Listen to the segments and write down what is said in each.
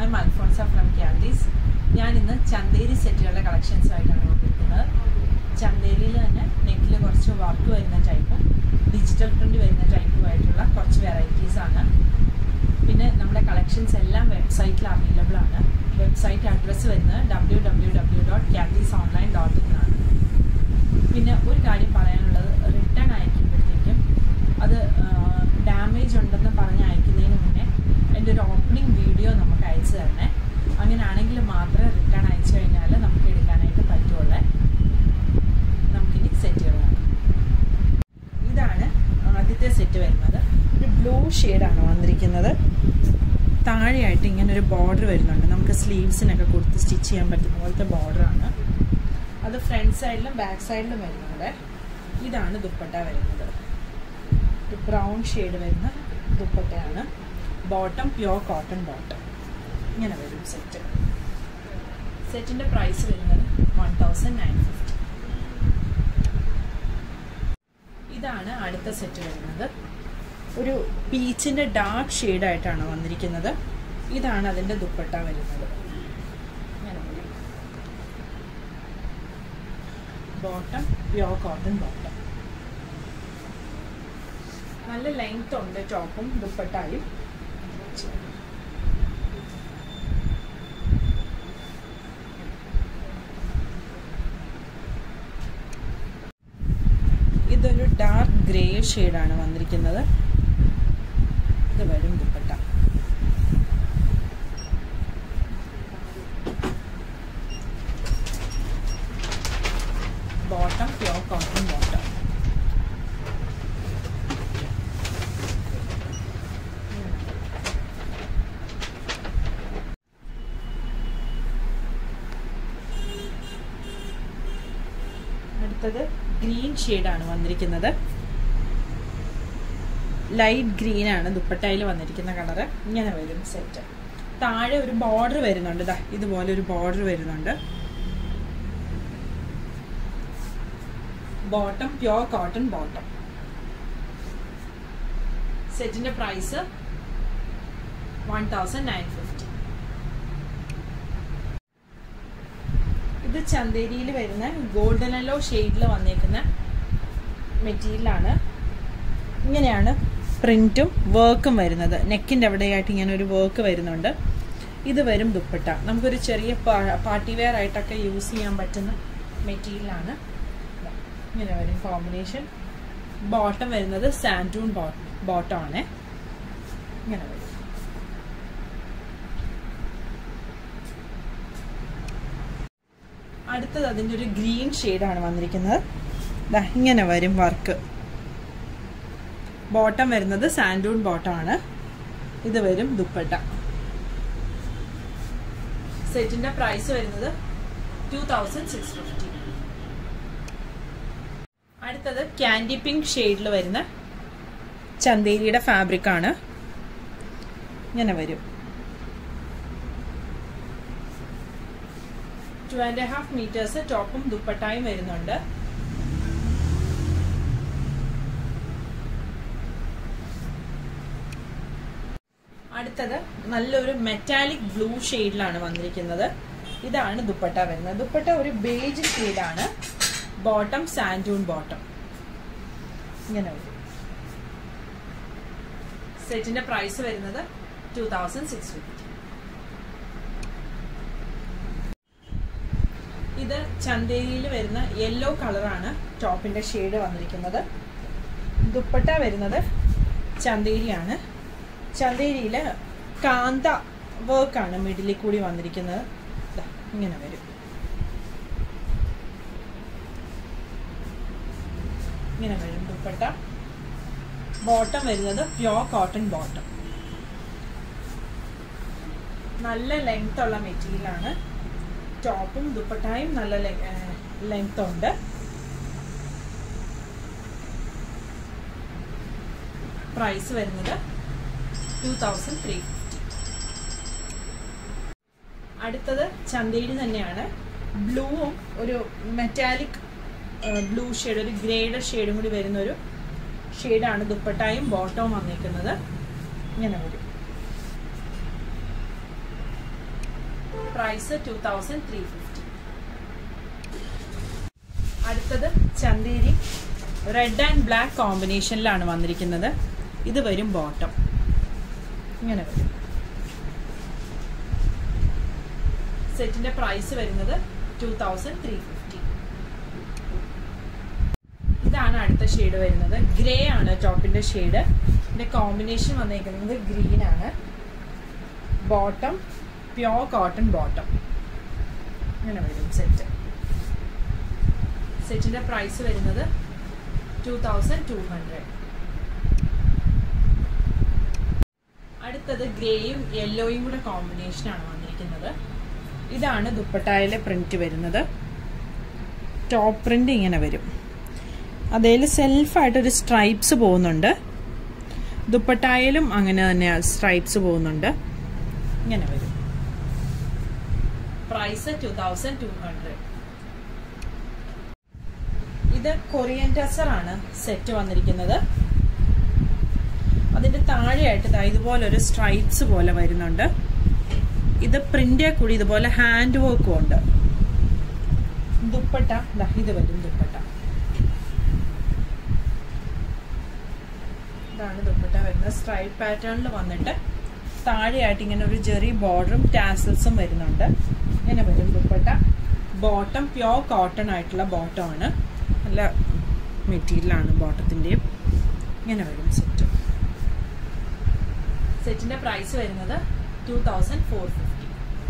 I am Alphonsa from candies ഞാൻ ഇന്ന് ചന്തേരി സെറ്റുകളുടെ കളക്ഷൻസുമായിട്ടാണ് വന്നിരിക്കുന്നത് ചന്തേരിയിൽ തന്നെ നെക്കിൽ കുറച്ച് വർക്ക് വരുന്ന ടൈപ്പും ഡിജിറ്റൽ പ്രിന്റ് വരുന്ന ടൈപ്പുമായിട്ടുള്ള കുറച്ച് വെറൈറ്റീസ് ആണ് പിന്നെ നമ്മുടെ കളക്ഷൻസ് എല്ലാം വെബ്സൈറ്റിൽ അവൈലബിൾ ആണ് വെബ്സൈറ്റ് അഡ്രസ്സ് വരുന്നത് W W W dot candies online dot in ആണ് പിന്നെ ഒരു കാര്യം പറയാനുള്ളത് റിട്ടേൺ അയക്കുമ്പോഴത്തേക്കും അത് ഡാമേജ് ഉണ്ടെന്ന് പറഞ്ഞ് അയക്കുന്നതിന് മുന്നേ എൻ്റെ ഒരു ഓപ്പണിംഗ് വീഡിയോ നമുക്ക് അയച്ചു തരണേ അങ്ങനെയാണെങ്കിൽ മാത്രമേ റിട്ടേൺ അയച്ചു കഴിഞ്ഞാൽ നമുക്ക് എടുക്കാനായിട്ട് പറ്റുള്ളൂ നമുക്കിനി സെറ്റുകൾ കാണാം ഇതാണ് ആദ്യത്തെ സെറ്റ് വരുന്നത് ഒരു ബ്ലൂ ഷെയ്ഡാണ് വന്നിരിക്കുന്നത് താഴെയായിട്ട് ഇങ്ങനെ ഒരു ബോർഡർ വരുന്നുണ്ട് നമുക്ക് സ്ലീവ്സിനൊക്കെ കൊടുത്ത് സ്റ്റിച്ച് ചെയ്യാൻ പറ്റുന്ന പോലത്തെ ബോർഡറാണ് അത് ഫ്രണ്ട് സൈഡിലും ബാക്ക് സൈഡിലും വരുന്നുണ്ട് ഇതാണ് ദുപ്പട്ട വരുന്നത് ഒരു ബ്രൗൺ ഷെയ്ഡ് വരുന്ന ദുപ്പട്ടയാണ് ബോട്ടം പ്യോർ കോട്ടൺ ബോട്ടം ഇങ്ങനെ വരും സെറ്റ് സെറ്റിൻ്റെ പ്രൈസ് വരുന്നത് വൺ തൗസൻഡ് നയൻ ഫിഫ്റ്റി ഇതാണ് അടുത്ത സെറ്റ് വരുന്നത് ഒരു പീച്ചിൻ്റെ ഡാർക്ക് ഷെയ്ഡായിട്ടാണ് വന്നിരിക്കുന്നത് ഇതാണ് അതിൻ്റെ ദുപ്പട്ട വരുന്നത് ഇങ്ങനെ വരും ബോട്ടം പ്യോർ കോട്ടൺ ബോട്ടം നല്ല ലെങ്ത് ഉണ്ട് ടോപ്പും ദുപ്പട്ടായും ഇതൊരു ഡാർക്ക് ഗ്രേ ഷെയ്ഡാണ് വന്നിരിക്കുന്നത് ഇത് വരും dupatta bottom pure cotton bottom അടുത്തത് ഗ്രീൻ ഷെയ്ഡാണ് വന്നിരിക്കുന്നത് ലൈറ്റ് ഗ്രീൻ ആണ് ദുപ്പട്ടയിൽ വന്നിരിക്കുന്ന കളറ് ഇങ്ങനെ വരും സെറ്റ് താഴെ ഒരു ബോർഡർ വരുന്നുണ്ട് ഇതാ ഇതുപോലെ ഒരു ബോർഡർ വരുന്നുണ്ട് ബോട്ടം പ്യോർ കോട്ടൺ ബോട്ടം സെറ്റിന്റെ price one thousand nine fifty ഇത് ചന്തേരിയിൽ വരുന്ന ഗോൾഡൻ യെല്ലോ ഷെയ്ഡിൽ വന്നേക്കുന്ന മെറ്റീരിയലാണ് ഇങ്ങനെയാണ് പ്രിന്റും വർക്കും വരുന്നത് നെക്കിൻ്റെ അവിടെയായിട്ട് ഇങ്ങനെ ഒരു വർക്ക് വരുന്നുണ്ട് ഇത് വരും ദുപ്പട്ട നമുക്കൊരു ചെറിയ പാർട്ടി വെയർ ആയിട്ടൊക്കെ യൂസ് ചെയ്യാൻ പറ്റുന്ന മെറ്റീരിയലാണ് ഇങ്ങനെ വരും കോമ്പിനേഷൻ ബോട്ടം വരുന്നത് സാൻഡൂൺ ബോട്ടം ആണ് ഇങ്ങനെ വരും അടുത്തത് അതിൻ്റെ ഒരു ഗ്രീൻ ഷെയ്ഡാണ് വന്നിരിക്കുന്നത് ഇങ്ങനെ വരും വർക്ക് ബോട്ടം വരുന്നത് സാൻഡൂൺ ബോട്ടം ആണ് ഇത് വരും ദുപ്പട്ട സെറ്റിന്റെ പ്രൈസ് വരുന്നത് ടു തൗസൻഡ് സിക്സ് ഫിഫ്റ്റി അടുത്തത് ക്യാൻഡി പിങ്ക് ഷെയ്ഡിൽ വരുന്ന ചന്തേരിയുടെ ഫാബ്രിക് ആണ് ഇങ്ങനെ വരും ടു ആൻഡ് ഹാഫ് മീറ്റേഴ്സ് ടോപ്പും ദുപ്പട്ടായും വരുന്നുണ്ട് അടുത്തത് നല്ലൊരു മെറ്റാലിക് ബ്ലൂ ഷെയ്ഡിലാണ് വന്നിരിക്കുന്നത് ഇതാണ് ദുപ്പട്ട വരുന്നത് ദുപ്പട്ട ഒരു ബേജ് ഷെയ്ഡാണ് ബോട്ടം സാൻഡൂൺ ബോട്ടം ഇങ്ങനെ വരും സെറ്റിന്റെ പ്രൈസ് വരുന്നത് ടു തൗസൻഡ് സിക്സ് ഫിഫ്റ്റി ഇത് ചന്തേരിയിൽ വരുന്ന യെല്ലോ കളറാണ് ടോപ്പിന്റെ ഷെയ്ഡ് വന്നിരിക്കുന്നത് ദുപ്പട്ട വരുന്നത് ചന്തേരിയാണ് ചന്തേരിയിൽ കാന്ത വർക്കാണ് മിഡിലിൽ കൂടി വന്നിരിക്കുന്നത് ഇങ്ങനെ വരും ഇങ്ങനെ വരും ദുപ്പട്ട ബോട്ടം വരുന്നത് പ്യോർ കോട്ടൺ ബോട്ടം നല്ല ലെങ്ത് ഉള്ള മെറ്റീരിയലാണ് ടോപ്പും ദുപ്പട്ടായും നല്ല ലെങ്ത് ഉണ്ട് പ്രൈസ് വരുന്നത് ടു തൗസൻഡ് ത്രീ ഫിഫ്റ്റി അടുത്തത് ചന്തേരി തന്നെയാണ് ബ്ലൂവും ഒരു മെറ്റാലിക് ബ്ലൂ ഷെയ്ഡ് ഒരു ഗ്രേഡ് ഷെയ്ഡും കൂടി വരുന്ന ഒരു ഷെയ്ഡാണ് ദുപ്പട്ടായും ബോട്ടവും വന്നിരിക്കുന്നത് ഇങ്ങനെ വരും price two thousand three fifty അടുത്തത് ചന്തേരി റെഡ് ആൻഡ് ബ്ലാക്ക് കോമ്പിനേഷനിലാണ് വന്നിരിക്കുന്നത് ഇത് വരും ബോട്ടം ഇങ്ങനെ വരും സെറ്റിന്റെ പ്രൈസ് വരുന്നത് ടു തൗസൻഡ് ത്രീ ഫിഫ്റ്റി ഇതാണ് അടുത്ത ഷെയ്ഡ് വരുന്നത് ഗ്രേ ആണ് ടോപ്പിന്റെ ഷെയ്ഡ് ഇതിന്റെ കോമ്പിനേഷൻ വന്നിരിക്കുന്നത് ഗ്രീൻ ആണ് ബോട്ടം പ്യോർ കോട്ടൺ ബോട്ടം ഇങ്ങനെ വരും സെറ്റ് സെറ്റിന്റെ പ്രൈസ് വരുന്നത് ടു തൗസൻഡ് ടു ഹൺഡ്രഡ് അടുത്തത് ഗ്രേയും യെല്ലോയും കൂടെ കോമ്പിനേഷൻ ആണ് വന്നിരിക്കുന്നത് ഇതാണ് ദുപ്പട്ടായിലെ പ്രിന്റ് വരുന്നത് ടോപ്പ് പ്രിന്റ് ഇങ്ങനെ വരും അതിൽ സെൽഫായിട്ടൊരു സ്ട്രൈപ്സ് പോകുന്നുണ്ട് ദുപ്പട്ടായാലും അങ്ങനെ തന്നെ സ്ട്രൈപ്സ് പോകുന്നുണ്ട് ഇങ്ങനെ വരും price two thousand two hundred ഇത് കൊറിയൻ ടസർ ആണ് സെറ്റ് വന്നിരിക്കുന്നത് അതിന്റെ താഴെയായിട്ട് ദാ ഇതുപോലെ ഒരു സ്ട്രൈപ്സ് പോലെ വരുന്നുണ്ട് ഇത് പ്രിന്റേ കൂടി ഇതുപോലെ ഹാൻഡ് വർക്കും ഉണ്ട് ദുപ്പട്ട ദാ ഇത് വരും ദുപ്പട്ട ഇതാണ് ദുപ്പട്ട വരുന്നത് സ്ട്രൈപ്പ് പാറ്റേണിൽ വന്നിട്ട് താഴെയായിട്ട് ഇങ്ങനെ ഒരു ജെറി ബോർഡറും ടാസൽസും വരുന്നുണ്ട് ഇങ്ങനെ വരും ദുപ്പട്ട ബോട്ടം പ്യോർ കോട്ടൺ ആയിട്ടുള്ള ബോട്ടം ആണ് നല്ല മെറ്റീരിയലാണ് ബോട്ടത്തിൻ്റെയും ഇങ്ങനെ വരും സെറ്റ് സെറ്റിന്റെ പ്രൈസ് വരുന്നത് ടു തൗസൻഡ് ഫോർ ഫിഫ്റ്റി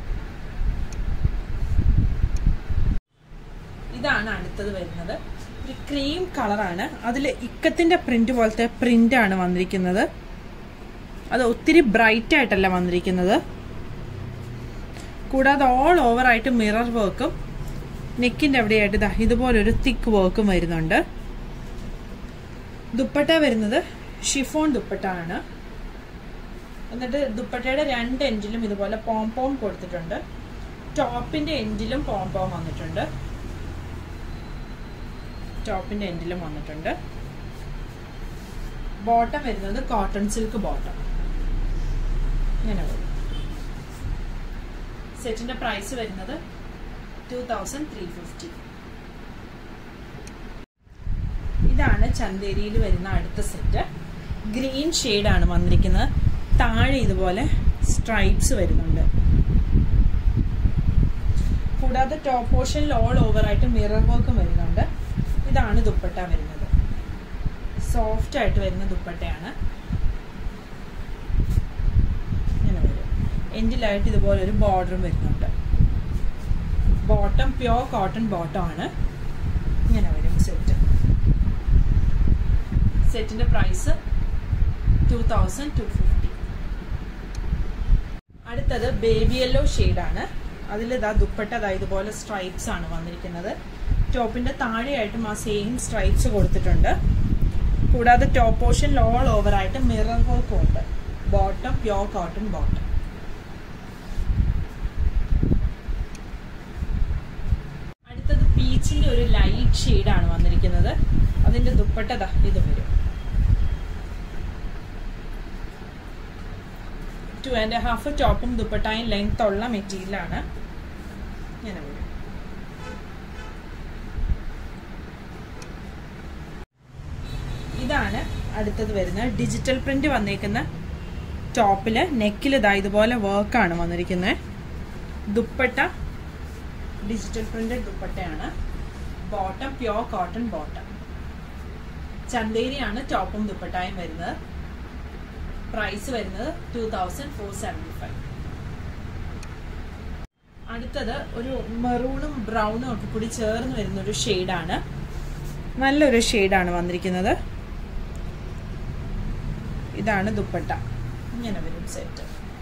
ഇതാണ് അടുത്തത് വരുന്നത് ഒരു ക്രീം കളറാണ് അതിൽ ഇക്കത്തിന്റെ പ്രിന്റ് പോലത്തെ പ്രിന്റ് ആണ് വന്നിരിക്കുന്നത് അത് ഒത്തിരി ബ്രൈറ്റ് ആയിട്ടല്ല വന്നിരിക്കുന്നത് കൂടാതെ ഓൾ ഓവർ ആയിട്ട് മിറർ വർക്കും നെക്കിന്റെ അവിടെയായിട്ട് ഇതാ ഇതുപോലൊരു തിക്ക് വർക്കും വരുന്നുണ്ട് ദുപ്പട്ട വരുന്നത് ഷിഫോൺ ദുപ്പട്ട ആണ് എന്നിട്ട് ദുപ്പട്ടയുടെ രണ്ട് എൻഡിലും ഇതുപോലെ പോംപോം കൊടുത്തിട്ടുണ്ട് ടോപ്പിന്റെ എൻഡിലും പോംപോം വന്നിട്ടുണ്ട് ടോപ്പിന്റെ എൻഡിലും വന്നിട്ടുണ്ട് ബോട്ടം വരുന്നത് കോട്ടൺ സിൽക്ക് ബോട്ടം ഇങ്ങനെ വരും സെറ്റിന്റെ പ്രൈസ് വരുന്നത് ടു തൗസൻഡ് ത്രീ ഫിഫ്റ്റി ഇതാണ് ചന്തേരിയിൽ വരുന്ന അടുത്ത സെറ്റ് ഗ്രീൻ ആണ് വന്നിരിക്കുന്നത് താഴെ ഇതുപോലെ സ്ട്രൈപ്സ് വരുന്നുണ്ട് കൂടാതെ ടോപ്പ് പോർഷനിൽ ഓൾ ഓവർ ആയിട്ട് മിറർ വർക്കും വരുന്നുണ്ട് ഇതാണ് ദുപ്പട്ട വരുന്നത് സോഫ്റ്റ് ആയിട്ട് വരുന്ന ദുപ്പട്ടയാണ് ഇങ്ങനെ വരും എൻഡിലായിട്ട് ഇതുപോലെ ഒരു ബോർഡറും വരുന്നുണ്ട് ബോട്ടം പ്യോർ കോട്ടൺ ബോട്ടം ആണ് ഇങ്ങനെ വരും സെറ്റ് സെറ്റിന്റെ price two thousand two fifty അടുത്തത് ബേബി യെല്ലോ ആണ് അതിൽ ഇതാ ദുപ്പട്ട ഇതാ ഇതുപോലെ സ്ട്രൈപ്സ് ആണ് വന്നിരിക്കുന്നത് ടോപ്പിന്റെ താഴെയായിട്ടും ആ സെയിം സ്ട്രൈപ്സ് കൊടുത്തിട്ടുണ്ട് കൂടാതെ ടോപ്പ് പോർഷനിൽ ഓൾ ഓവർ ആയിട്ട് മിറർ വർക്കും ഉണ്ട് ബോട്ടം പ്യോർ കോട്ടൺ ബോട്ടം അടുത്തത് പീച്ചിന്റെ ഒരു ലൈറ്റ് ആണ് വന്നിരിക്കുന്നത് അതിന്റെ ദുപ്പട്ട ദാ ഇത് വരും ടു ആൻഡ് ഹാഫ് ടോപ്പും ദുപ്പട്ടായും ലെങ്ത് ഉള്ള മെറ്റീരിയലാണ് ഇങ്ങനെ വരും ഇതാണ് അടുത്തത് വരുന്ന ഡിജിറ്റൽ പ്രിന്റ് വന്നേക്കുന്ന ടോപ്പില് നെക്കിൽ ഇതാ ഇതുപോലെ വർക്കാണ് വന്നിരിക്കുന്നത് ദുപ്പട്ട ഡിജിറ്റൽ പ്രിന്റഡ് ദുപ്പട്ടയാണ് ബോട്ടം പ്യോർ കോട്ടൺ ബോട്ടം ചന്തേരിയാണ് ടോപ്പും ദുപ്പട്ടായും വരുന്നത് പ്രൈസ് വരുന്നത് two thousand four seventy five അടുത്തത് ഒരു മെറൂണും ബ്രൗണും ഒക്കെ കൂടി ചേർന്ന് വരുന്ന ഒരു ഷെയ്ഡാണ് നല്ലൊരു ഷെയ്ഡാണ് വന്നിരിക്കുന്നത് ഇതാണ് ദുപ്പട്ട ഇങ്ങനെ വരും സെറ്റ്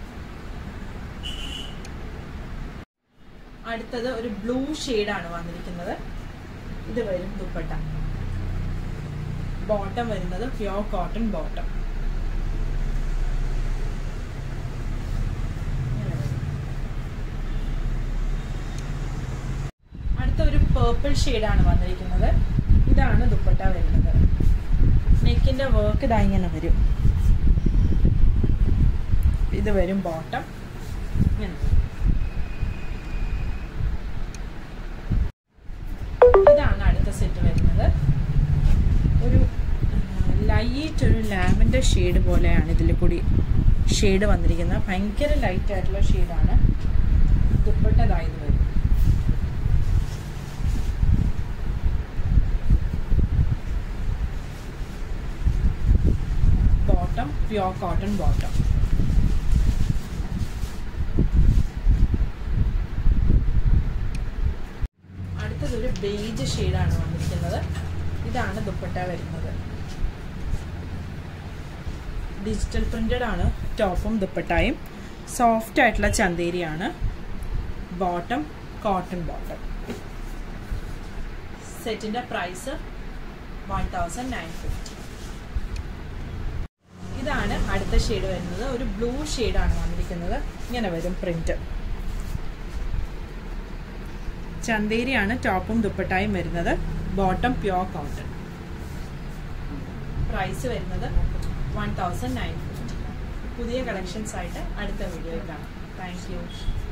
അടുത്തത് ഒരു ബ്ലൂ ആണ് വന്നിരിക്കുന്നത് ഇത് വരും ദുപ്പട്ട ബോട്ടം വരുന്നത് പ്യോർ കോട്ടൺ ബോട്ടം അടുത്ത ഒരു പേർപ്പിൾ ആണ് വന്നിരിക്കുന്നത് ഇതാണ് ദുപ്പട്ട വരുന്നത് നെക്കിന്റെ വർക്ക് ഇതാ ഇങ്ങനെ വരും ഇത് വരും ബോട്ടം ഇങ്ങനെ വരും. ലാവൻഡർ ഷെയ്ഡ് പോലെയാണ് ഇതിൽ കൂടി ഷെയ്ഡ് വന്നിരിക്കുന്നത് ഭയങ്കര ലൈറ്റ് ആയിട്ടുള്ള ഷെയ്ഡാണ് ദുപ്പട്ടതായത് വരും ബോട്ടം പ്യോർ കോട്ടൺ ബോട്ടം അടുത്തതൊരു ബേജ് ഷെയ്ഡാണ് വന്നിരിക്കുന്നത് ഇതാണ് ദുപ്പട്ട വരുന്നത് ഡിജിറ്റൽ പ്രിന്റഡ് ആണ് ടോപ്പും ദുപ്പട്ടായും സോഫ്റ്റ് ആയിട്ടുള്ള ചന്തേരിയാണ് ബോട്ടം കോട്ടൺ ബോട്ടം സെറ്റിന്റെ price one thousand nine fifty ഇതാണ് അടുത്ത ഷെയ്ഡ് വരുന്നത് ഒരു ബ്ലൂ ഷെയ്ഡാണ് വന്നിരിക്കുന്നത് ഇങ്ങനെ വരും പ്രിന്റ് ചന്തേരിയാണ് ടോപ്പും ദുപ്പട്ടായും വരുന്നത് ബോട്ടം പ്യോർ കോട്ടൺ പ്രൈസ് വരുന്നത് വൺ തൗസൻഡ് നയൻ ഫിഫ്റ്റി പുതിയ കളക്ഷൻസ് ആയിട്ട് അടുത്ത വീഡിയോയിൽ കാണാം താങ്ക് യു